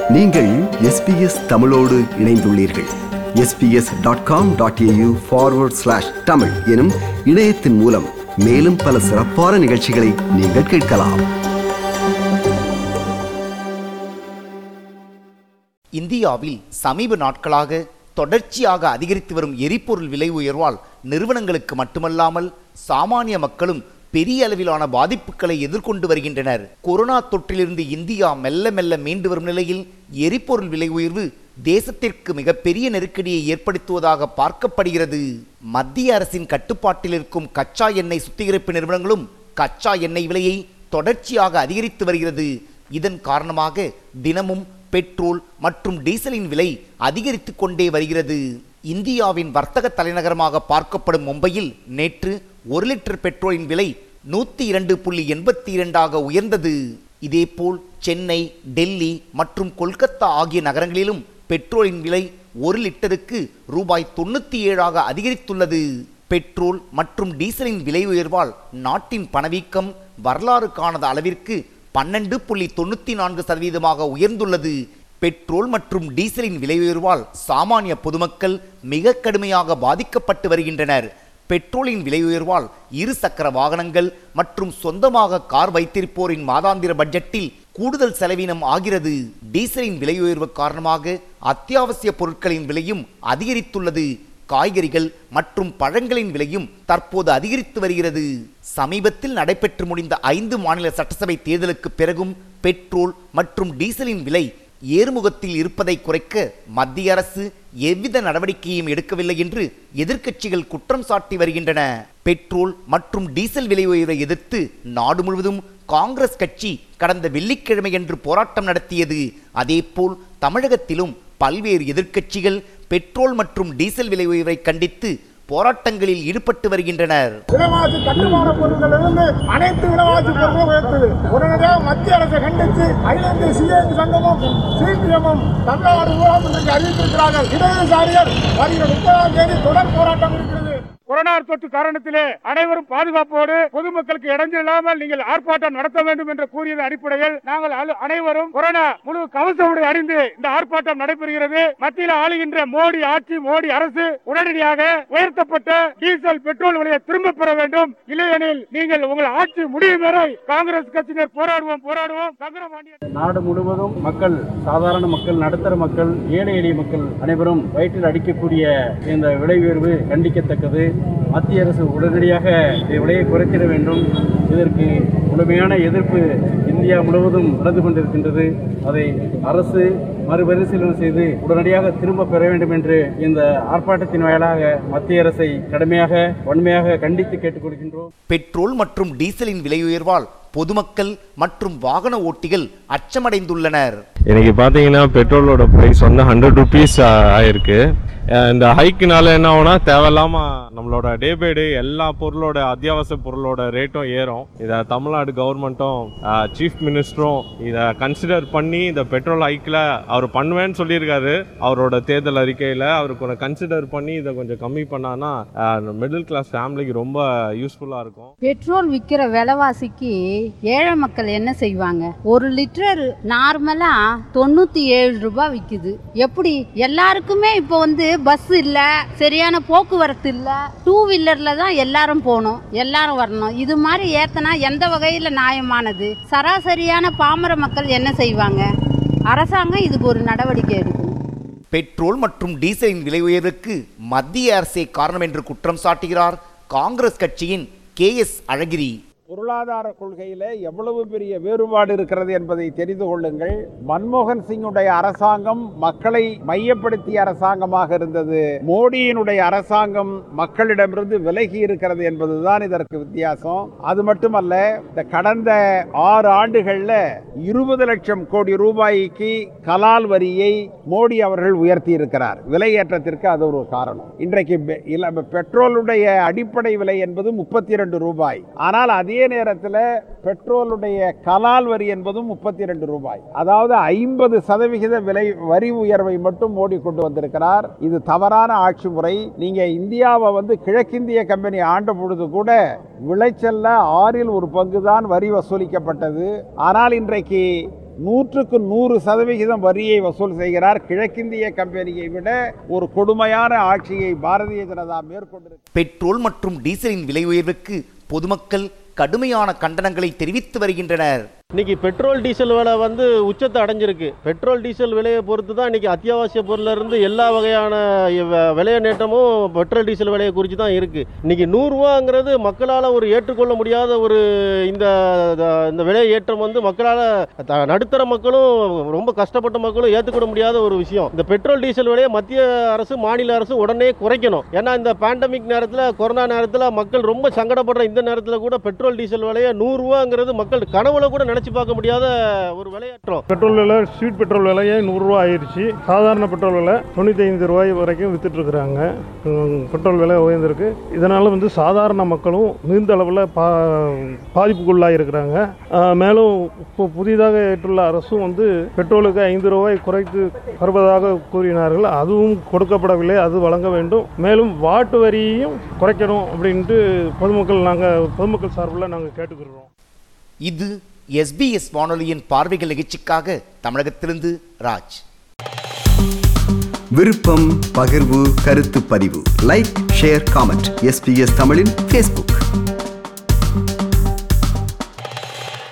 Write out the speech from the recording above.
நீங்கள் எஸ்பிஎஸ் தமிழோடு இணைந்துள்ளீர்கள் SBS dot com dot AU forward slash Tamil எனும் இணையத்தின் மூலம் மேலும் பல சிறப்பான நிகழ்ச்சிகளை நீங்கள் கேட்கலாம் இந்தியாவில் சமீப நாட்களாக தொடர்ச்சியாக அதிகரித்து வரும் எரிபொருள் விலை உயர்வால் நிறுவனங்களுக்கு மட்டுமல்லாமல் சாமானிய மக்களும் பெரிய அளவிலான பாதிப்புகளை எதிர்கொண்டு வருகின்றனர் கொரோனா தொற்றிலிருந்து இந்தியா மெல்ல மெல்ல மீண்டு வரும் நிலையில் எரிபொருள் விலை உயர்வு தேசத்திற்கு மிகப்பெரிய நெருக்கடியை ஏற்படுத்துவதாக பார்க்கப்படுகிறது மத்திய அரசின் கட்டுப்பாட்டில் இருக்கும் கச்சா எண்ணெய் சுத்திகரிப்பு நிறுவனங்களும் கச்சா எண்ணெய் விலையை தொடர்ச்சியாக அதிகரித்து வருகிறது இதன் காரணமாக தினமும் பெட்ரோல் மற்றும் டீசலின் விலை அதிகரித்து கொண்டே வருகிறது இந்தியாவின் வர்த்தக தலைநகரமாக பார்க்கப்படும் மும்பையில் நேற்று ஒரு லிட்டர் பெட்ரோலின் விலை நூற்றி இரண்டு புள்ளி எண்பத்தி இரண்டாக உயர்ந்தது இதேபோல் சென்னை டெல்லி மற்றும் கொல்கத்தா ஆகிய நகரங்களிலும் பெட்ரோலின் விலை ஒரு லிட்டருக்கு ரூபாய் தொண்ணூற்றி ஏழாக அதிகரித்துள்ளது பெட்ரோல் மற்றும் டீசலின் விலை உயர்வால் நாட்டின் பணவீக்கம் வரலாறு காணாத அளவிற்கு பன்னெண்டு புள்ளி தொண்ணூற்றி நான்கு சதவீதமாக உயர்ந்துள்ளது பெட்ரோல் மற்றும் டீசலின் விலை உயர்வால் சாமானிய பொதுமக்கள் மிக கடுமையாக பாதிக்கப்பட்டு வருகின்றனர் பெட்ரோலின் விலை உயர்வால் இரு சக்கர வாகனங்கள் மற்றும் சொந்தமாக கார் வைத்திருப்போரின் மாதாந்திர பட்ஜெட்டில் கூடுதல் செலவினம் ஆகிறது டீசலின் விலை உயர்வு காரணமாக அத்தியாவசிய பொருட்களின் விலையும் அதிகரித்துள்ளது காய்கறிகள் மற்றும் பழங்களின் விலையும் தற்போது அதிகரித்து வருகிறது சமீபத்தில் நடைபெற்று முடிந்த ஐந்து மாநில சட்டசபை தேர்தலுக்கு பிறகும் பெட்ரோல் மற்றும் டீசலின் விலை ஏறுமுகத்தில் இருப்பதை குறைக்க மத்திய அரசு எவ்வித நடவடிக்கையும் எடுக்கவில்லை என்று எதிர்க்கட்சிகள் குற்றம் சாட்டி வருகின்றன பெட்ரோல் மற்றும் டீசல் விலை உயர்வை எதிர்த்து நாடு முழுவதும் காங்கிரஸ் கட்சி கடந்த வெள்ளிக்கிழமையன்று போராட்டம் நடத்தியது அதேபோல் தமிழகத்திலும் பல்வேறு எதிர்க்கட்சிகள் பெட்ரோல் மற்றும் டீசல் விலை உயர்வை கண்டித்து போராட்டங்களில் ஈடுபட்டு வருகின்றனர் விலைவாசி கட்டுமான பொருட்களிலிருந்து அனைத்து விலைவாசி பொருட்களும் உயர்த்தது உடனடியாக மத்திய அரசை கண்டித்து அகில இந்திய சிஐடி சங்கமும் சிபிஎம்மும் தமிழ்நாடு ஊழல் இன்றைக்கு அறிவித்திருக்கிறார்கள் இடதுசாரிகள் வருகிற முப்பதாம் தேதி தொடர் போராட்டம் இருக்கிறது கொரோனா தொற்று காரணத்திலே அனைவரும் பாதுகாப்போடு பொதுமக்களுக்கு இடைஞ்சல் இல்லாமல் நீங்கள் ஆர்ப்பாட்டம் நடத்த வேண்டும் என்று கூறியதன் அடிப்படையில் நாங்கள் அலு- அனைவரும் கொரோனா முழு கவச உடை அணிந்து இந்த ஆர்ப்பாட்டம் நடைபெறுகிறது மத்தியில் ஆளுகின்ற மோடி ஆட்சி மோடி அரசு உடனடியாக உயர்த்தப்பட்ட டீசல் பெட்ரோல் விலையை திரும்ப பெற வேண்டும் இல்லையெனில் நீங்கள் உங்கள் ஆட்சி முடியும் வரை காங்கிரஸ் கட்சியினர் போராடுவோம் போராடுவோம் சங்கரபாண்டியன் நாடு முழுவதும் மக்கள் சாதாரண மக்கள் நடுத்தர மக்கள் ஏழை எளிய மக்கள் அனைவரும் வயிற்றில் அடிக்கக்கூடிய இந்த விலை உயர்வு கண்டிக்கத்தக்கது மத்திய அரசு உடனடியாக இந்த விலையை குறைத்திட வேண்டும் இதற்கு முழுமையான எதிர்ப்பு இந்தியா முழுவதும் நடந்து கொண்டிருக்கின்றது அதை அரசு மறுபரிசீலனை செய்து உடனடியாக திரும்ப பெற வேண்டும் என்று இந்த ஆர்ப்பாட்டத்தின் வாயிலாக மத்திய அரசை கடுமையாக வன்மையாக கண்டித்து கேட்டுக்கொள்கின்றோம் பெட்ரோல் மற்றும் டீசலின் விலை உயர்வால் பொதுமக்கள் மற்றும் வாகன ஓட்டிகள் அச்சமடைந்துள்ளனர் இன்னைக்கு பார்த்தீங்கன்னா பெட்ரோலோட ப்ரைஸ் வந்து ஹண்ட்ரட் ருபீஸ் ஆயிருக்கு அஹ் இந்த ஹைக்குனால என்ன ஆகும்னா தேவையில்லாம நம்மளோட டே பை டே எல்லா பொருளோட அத்தியாவசிய பொருளோட ரேட்டும் ஏறும் இதை தமிழ்நாடு கவர்மெண்ட்டும் சீஃப் மினிஸ்டரும் இதை கன்சிடர் பண்ணி இந்த பெட்ரோல் ஹைக்கில் அவர் பண்ணுவேன்னு சொல்லியிருக்காரு அவரோட தேர்தல் அறிக்கையில் அவர் கொஞ்சம் கன்சிடர் பண்ணி இதை கொஞ்சம் கம்மி பண்ணான்னா மிடில் கிளாஸ் ஃபேமிலிக்கு ரொம்ப யூஸ்ஃபுல்லாக இருக்கும் பெட்ரோல் விற்கிற விலைவாசிக்கு ஏழை மக்கள் என்ன செய்வாங்க ஒரு லிட்டர் நார்மலா தொண்ணூத்தி ஏழு ரூபாய் விற்குது எப்படி எல்லாருக்குமே இப்போ வந்து பஸ் இல்ல சரியான போக்குவரத்து இல்ல டூ வீலர்ல தான் எல்லாரும் போகணும் எல்லாரும் வரணும் இது மாதிரி ஏத்தனா எந்த வகையில நியாயமானது சராசரியான பாமர மக்கள் என்ன செய்வாங்க அரசாங்கம் இதுக்கு ஒரு நடவடிக்கை எடுக்கணும் பெட்ரோல் மற்றும் டீசலின் விலை உயர்வுக்கு மத்திய அரசே காரணம் என்று குற்றம் சாட்டுகிறார் காங்கிரஸ் கட்சியின் கே எஸ் அழகிரி பொருளாதார கொள்கையில எவ்வளவு பெரிய வேறுபாடு இருக்கிறது என்பதை தெரிந்து கொள்ளுங்கள் மன்மோகன் சிங்குடைய அரசாங்கம் மக்களை மையப்படுத்திய அரசாங்கமாக இருந்தது மோடியினுடைய அரசாங்கம் மக்களிடமிருந்து விலகி இருக்கிறது என்பதுதான் இதற்கு வித்தியாசம் அது மட்டுமல்ல இந்த கடந்த ஆறு ஆண்டுகள்ல இருபது லட்சம் கோடி ரூபாய்க்கு கலால் வரியை மோடி அவர்கள் உயர்த்தி இருக்கிறார் விலையேற்றத்திற்கு அது ஒரு காரணம் இன்றைக்கு பெ- இல- பெட்ரோலுடைய அடிப்படை விலை என்பது முப்பத்தி இரண்டு ரூபாய் ஆனால் அதே நேரத்தில் பெட்ரோலுடைய கலால் வரி என்பதும் முப்பத்தி இரண்டு ரூபாய் அதாவது ஐம்பது சதவிகித விலை வரி உயர்வை மட்டும் மோடி கொண்டு வந்திருக்கிறார் இது தவறான ஆட்சி முறை நீங்க இந்தியாவை வந்து கிழக்கிந்திய கம்பெனி ஆண்ட பொழுது கூட விளைச்சல்ல ஆறில் ஒரு பங்கு தான் வரி வசூலிக்கப்பட்டது ஆனால் இன்றைக்கு நூற்றுக்கு நூறு சதவிகிதம் வரியை வசூல் செய்கிறார் கிழக்கிந்திய கம்பெனியை விட ஒரு கொடுமையான ஆட்சியை பாரதிய ஜனதா மேற்கொண்டிருக்கிறது பெட்ரோல் மற்றும் டீசலின் விலை உயர்வுக்கு பொதுமக்கள் கடுமையான கண்டனங்களை தெரிவித்து வருகின்றனர் இன்னைக்கு பெட்ரோல் டீசல் விலை வந்து உச்சத்தை அடைஞ்சிருக்கு பெட்ரோல் டீசல் விலையை பொறுத்து தான் இன்னைக்கு அத்தியாவசிய பொருள்ல இருந்து எல்லா வகையான வ- விலையேற்றமும் பெட்ரோல் டீசல் விலையை குறித்து தான் இருக்கு இன்னைக்கு நூறுரூவாங்கிறது மக்களால் ஒரு ஏற்றுக்கொள்ள முடியாத ஒரு இந்த இந்த விலை ஏற்றம் வந்து மக்களால் த- நடுத்தர மக்களும் ரொம்ப கஷ்டப்பட்ட மக்களும் ஏற்றுக்கொள்ள முடியாத ஒரு விஷயம் இந்த பெட்ரோல் டீசல் விலையை மத்திய அரசு மாநில அரசு உடனே குறைக்கணும் ஏன்னா இந்த பேண்டமிக் நேரத்தில் கொரோனா நேரத்தில் மக்கள் ரொம்ப சங்கடப்படுற இந்த நேரத்தில் கூட பெட்ரோல் டீசல் விலையை நூறுரூவாங்கிறது மக்கள் கனவுல கூட நினைச்சு பார்க்க முடியாத ஒரு விலையேற்றம் பெட்ரோல் விலை ஸ்வீட் பெட்ரோல் விலையே நூறுரூவா ஆயிடுச்சு சாதாரண பெட்ரோல் விலை தொண்ணூற்றி ஐந்து ரூபாய் வரைக்கும் வித்துட்டு இருக்கிறாங்க உம், பெட்ரோல் விலை உயர்ந்திருக்கு இதனால் வந்து சாதாரண மக்களும் மிகுந்த அளவில் பா பாதிப்புக்குள்ளாக இருக்கிறாங்க ஆஹ், மேலும் இப்போ புதிதாக ஏற்றுள்ள அரசும் வந்து பெட்ரோலுக்கு ஐந்து ரூபாய் குறைத்து வருவதாக கூறினார்கள் அதுவும் கொடுக்கப்படவில்லை அது வழங்க வேண்டும் மேலும் வாட்டு வரியையும் குறைக்கணும் அப்படின்ட்டு பொதுமக்கள் நாங்கள் பொதுமக்கள் சார்பில் நாங்கள் கேட்டுக்கிறோம் இது எஸ்பிஎஸ் வானொலியின் பார்வைகள் நிகழ்ச்சிக்காக தமிழகத்திலிருந்து ராஜ் விருப்பம் பகிர்வு கருத்து பதிவு லைக் ஷேர் காமெண்ட் எஸ்பிஎஸ் தமிழின் ஃபேஸ்புக்